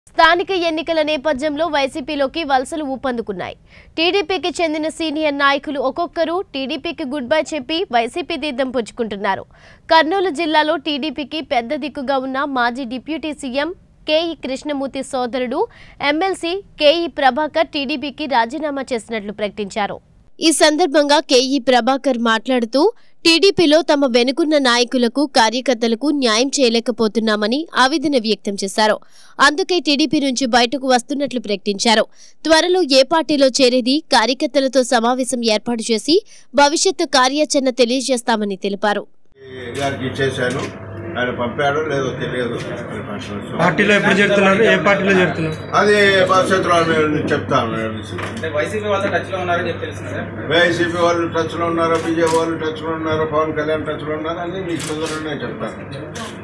స్థానిక ఎన్నికల నేపథ్యంలో వైసీపీలోకి వలసలు ఊపందుకున్నాయి టీడీపీకి చెందిన సీనియర్ నాయకులు ఒక్కొక్కరు టీడీపీకి గుడ్ బై చెప్పి వైసీపీ తీర్థం పుచ్చుకుంటున్నారు కర్నూలు జిల్లాలో టీడీపీకి పెద్ద దిక్కుగా ఉన్న మాజీ డిప్యూటీ సీఎం కేఈ కృష్ణమూర్తి సోదరుడు ఎమ్మెల్సీ కేఈ ప్రభాకర్ టీడీపీకి రాజీనామా చేసినట్లు ప్రకటించారు ఈ సందర్భంగా కేఈ ప్రభాకర్ మాట్లాడుతూ టీడీపీలో తమ వెనుకున్న నాయకులకు కార్యకర్తలకు న్యాయం చేయలేకపోతున్నామని ఆవేదన వ్యక్తం చేశారు అందుకే టీడీపీ నుంచి బయటకు వస్తున్నట్లు ప్రకటించారు త్వరలో ఏ పార్టీలో చేరేది కార్యకర్తలతో సమావేశం ఏర్పాటు చేసి భవిష్యత్తు కార్యాచరణ తెలియజేస్తామని తెలిపారు గారికి ఇచ్చేసాను ఆయన పంపాడో లేదో తెలియదు పార్టీలో ఎప్పుడు చేరుతున్నారు ఏ పార్టీలో చేరుతున్నారు అది భవిష్యత్తులో నేను చెప్తాను అంటే వైసీపీ వాళ్ళతో టచ్ లో ఉన్నారని చెప్పి తెలుస్తుంది సార్ వైసీపీ వాళ్ళు టచ్ లో ఉన్నారో బీజేపీ వాళ్ళు టచ్ లో ఉన్నారో పవన్ కళ్యాణ్ టచ్ లో ఉన్నారో అని మీకు తొందరగానే చెప్తాను